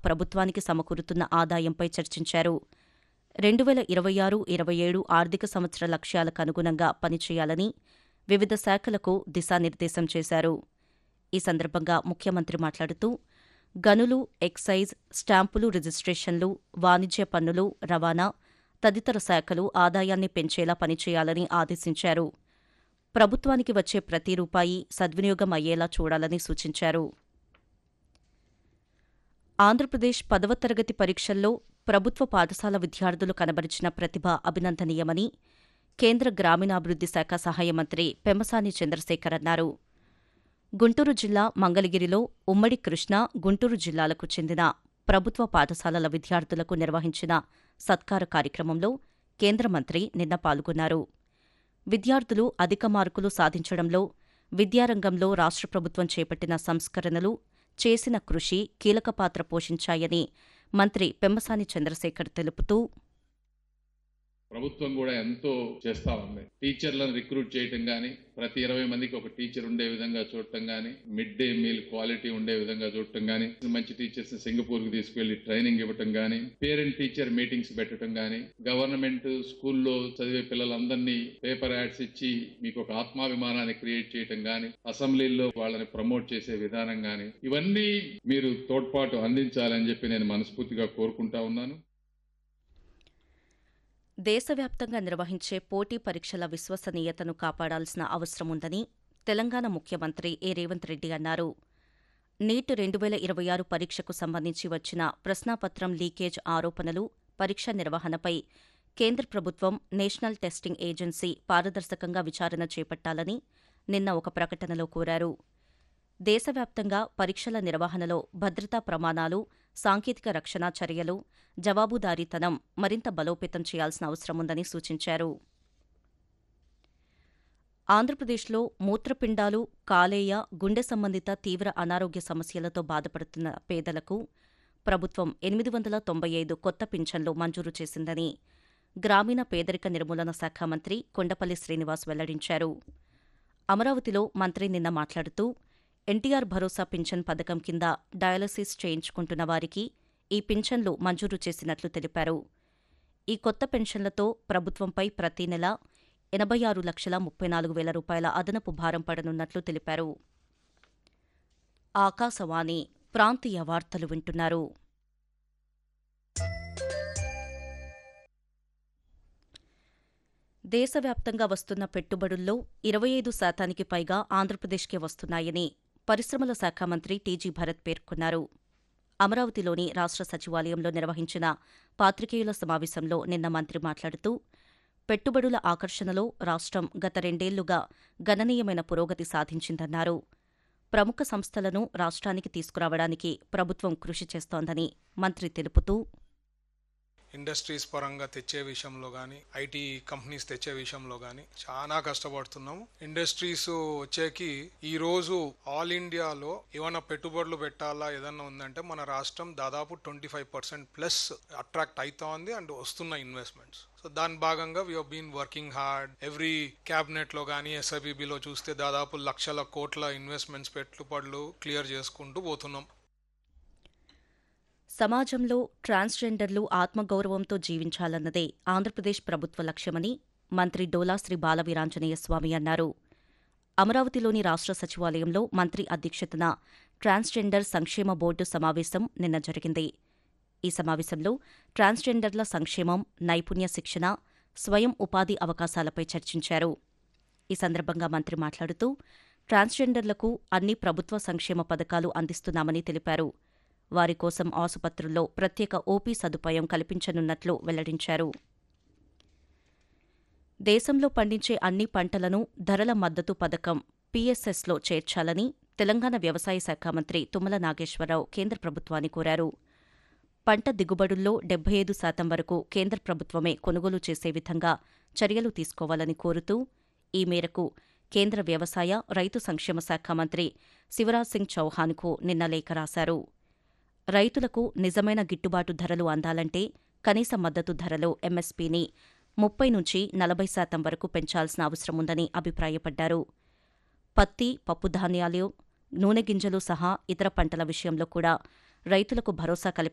ప్రభుత్వానికి సమకూరుతున్న ఆదాయంపై చర్చించారు రెండు వేల ఇరవై ఆరు ఇరవై ఏడు ఆర్థిక సంవత్సర లక్ష్యాలకు అనుగుణంగా పనిచేయాలని వివిధ శాఖలకు దిశానిర్దేశం చేశారు ఈ సందర్భంగా ముఖ్యమంత్రి మాట్లాడుతూ గనులు ఎక్సైజ్ స్టాంపులు రిజిస్ట్రేషన్లు వాణిజ్య పన్నులు రవాణా తదితర శాఖలు ఆదాయాన్ని పెంచేలా పనిచేయాలని ఆదేశించారు ప్రభుత్వానికి వచ్చే ప్రతి రూపాయి సద్వినియోగం అయ్యేలా చూడాలని సూచించారు ఆంధ్రప్రదేశ్ పదవ తరగతి పరీక్షల్లో ప్రభుత్వ పాఠశాల విద్యార్థులు కనబరిచిన ప్రతిభ అభినందనీయమని కేంద్ర గ్రామీణాభివృద్ది శాఖ సహాయ మంత్రి పెమ్మసాని చంద్రశేఖర్ అన్నారు గుంటూరు జిల్లా మంగళగిరిలో ఉమ్మడి కృష్ణా గుంటూరు జిల్లాలకు చెందిన ప్రభుత్వ పాఠశాలల విద్యార్థులకు నిర్వహించిన సత్కార కార్యక్రమంలో కేంద్ర మంత్రి నిన్న పాల్గొన్నారు విద్యార్థులు అధిక మార్కులు సాధించడంలో విద్యారంగంలో రాష్ట్ర ప్రభుత్వం చేపట్టిన సంస్కరణలు చేసిన కృషి కీలక పాత్ర పోషించాయని మంత్రి పెమ్మసాని చంద్రశేఖర్ తెలుపుతూ ప్రభుత్వం కూడా ఎంతో చేస్తా ఉంది టీచర్లను రిక్రూట్ చేయటం గాని ప్రతి ఇరవై మందికి ఒక టీచర్ ఉండే విధంగా చూడటం గాని మిడ్ డే మీల్ క్వాలిటీ ఉండే విధంగా చూడటం గాని మంచి టీచర్స్ సింగపూర్ కు తీసుకెళ్లి ట్రైనింగ్ ఇవ్వటం గాని పేరెంట్ టీచర్ మీటింగ్స్ పెట్టడం గాని గవర్నమెంట్ స్కూల్లో చదివే పిల్లలందరినీ పేపర్ యాడ్స్ ఇచ్చి మీకు ఒక ఆత్మాభిమానాన్ని క్రియేట్ చేయటం గాని అసెంబ్లీల్లో వాళ్ళని ప్రమోట్ చేసే విధానం గాని ఇవన్నీ మీరు తోడ్పాటు అందించాలని చెప్పి నేను మనస్ఫూర్తిగా కోరుకుంటా ఉన్నాను దేశవ్యాప్తంగా నిర్వహించే పోటీ పరీక్షల విశ్వసనీయతను కాపాడాల్సిన అవసరం ఉందని తెలంగాణ ముఖ్యమంత్రి ఏ రేవంత్ రెడ్డి అన్నారు నీట్ రెండు వేల ఇరవై ఆరు పరీక్షకు సంబంధించి వచ్చిన ప్రశ్నాపత్రం లీకేజ్ ఆరోపణలు పరీక్ష నిర్వహణపై కేంద్ర ప్రభుత్వం నేషనల్ టెస్టింగ్ ఏజెన్సీ పారదర్శకంగా విచారణ చేపట్టాలని నిన్న ఒక ప్రకటనలో కోరారు దేశవ్యాప్తంగా పరీక్షల నిర్వహణలో భద్రతా ప్రమాణాలు సాంకేతిక రక్షణ చర్యలు జవాబుదారీతనం మరింత బలోపేతం చేయాల్సిన అవసరముందని సూచించారు ఆంధ్రప్రదేశ్లో మూత్రపిండాలు కాలేయ గుండె సంబంధిత తీవ్ర అనారోగ్య సమస్యలతో బాధపడుతున్న పేదలకు ప్రభుత్వం ఎనిమిది వందల తొంభై ఐదు కొత్త పింఛన్లు మంజూరు చేసిందని గ్రామీణ పేదరిక నిర్మూలన శాఖ మంత్రి కొండపల్లి శ్రీనివాస్ వెల్లడించారు అమరావతిలో మంత్రి నిన్న మాట్లాడుతూ ఎన్టీఆర్ భరోసా పింఛన్ పథకం కింద డయాలసిస్ చేయించుకుంటున్న వారికి ఈ పింఛన్లు మంజూరు చేసినట్లు తెలిపారు ఈ కొత్త పెన్షన్లతో ప్రభుత్వంపై ప్రతి నెల ఎనభై ఆరు లక్షల ముప్పై నాలుగు వేల రూపాయల అదనపు భారం పడనున్నట్లు తెలిపారు ఆకాశవాణి ప్రాంతీయ వార్తలు వింటున్నారు దేశవ్యాప్తంగా వస్తున్న పెట్టుబడుల్లో ఇరవై ఐదు శాతానికి పైగా ఆంధ్రప్రదేశ్కే వస్తున్నాయని పరిశ్రమల శాఖ మంత్రి టీజీ భరత్ పేర్కొన్నారు అమరావతిలోని రాష్ట్ర సచివాలయంలో నిర్వహించిన పాత్రికేయుల సమావేశంలో నిన్న మంత్రి మాట్లాడుతూ పెట్టుబడుల ఆకర్షణలో రాష్ట్రం గత రెండేళ్లుగా గణనీయమైన పురోగతి సాధించిందన్నారు ప్రముఖ సంస్థలను రాష్ట్రానికి తీసుకురావడానికి ప్రభుత్వం కృషి చేస్తోందని మంత్రి తెలుపుతూ ఇండస్ట్రీస్ పరంగా తెచ్చే విషయంలో కానీ ఐటీ కంపెనీస్ తెచ్చే విషయంలో కానీ చాలా కష్టపడుతున్నాము ఇండస్ట్రీస్ వచ్చేకి ఈ రోజు ఆల్ ఇండియాలో ఏమైనా పెట్టుబడులు పెట్టాలా ఏదన్నా ఉందంటే మన రాష్ట్రం దాదాపు twenty five percent plus attract అవుతా ఉంది అండ్ వస్తున్న ఇన్వెస్ట్మెంట్స్ సో దాని భాగంగా we been working hard every cabinet లో కానీ ఎస్ఐబిబిలో చూస్తే దాదాపు లక్షల కోట్ల ఇన్వెస్ట్మెంట్స్ పెట్టుబడులు క్లియర్ చేసుకుంటూ పోతున్నాం సమాజంలో ట్రాన్స్జెండర్లు ఆత్మగౌరవంతో జీవించాలన్నదే ఆంధ్రప్రదేశ్ ప్రభుత్వ లక్ష్యమని మంత్రి డోలా శ్రీ బాలవీరాంజనేయ స్వామి అన్నారు అమరావతిలోని రాష్ట్ర సచివాలయంలో మంత్రి అధ్యక్షతన ట్రాన్స్జెండర్ సంక్షేమ బోర్డు సమావేశం నిన్న జరిగింది ఈ సమావేశంలో ట్రాన్స్జెండర్ల సంక్షేమం నైపుణ్య శిక్షణ స్వయం ఉపాధి అవకాశాలపై చర్చించారు ఈ సందర్భంగా మంత్రి మాట్లాడుతూ ట్రాన్స్జెండర్లకు అన్ని ప్రభుత్వ సంక్షేమ పథకాలు అందిస్తున్నామని తెలిపారు వారి కోసం ఆసుపత్రుల్లో ప్రత్యేక ఓపీ సదుపాయం కల్పించనున్నట్లు వెల్లడించారు దేశంలో పండించే అన్ని పంటలను ధరల మద్దతు పథకం పీఎస్ఎస్లో చేర్చాలని తెలంగాణ వ్యవసాయ శాఖ మంత్రి తుమ్మల నాగేశ్వరరావు కేంద్ర ప్రభుత్వాన్ని కోరారు పంట దిగుబడుల్లో డెబ్బై ఐదు శాతం వరకు కేంద్ర ప్రభుత్వమే కొనుగోలు చేసే విధంగా చర్యలు తీసుకోవాలని కోరుతూ ఈ మేరకు కేంద్ర వ్యవసాయ రైతు సంక్షేమ శాఖ మంత్రి శివరాజ్ సింగ్ చౌహాన్కు నిన్న లేఖ రాశారు రైతులకు నిజమైన గిట్టుబాటు ధరలు అందాలంటే కనీస మద్దతు ధరలో ఎంఎస్పీని ముప్పై నుంచి నలభై శాతం వరకు పెంచాల్సిన అవసరముందని అభిప్రాయపడ్డారు పత్తి పప్పుధాన్యాలు నూనె గింజలు సహా ఇతర పంటల విషయంలో కూడా రైతులకు భరోసా కల్పి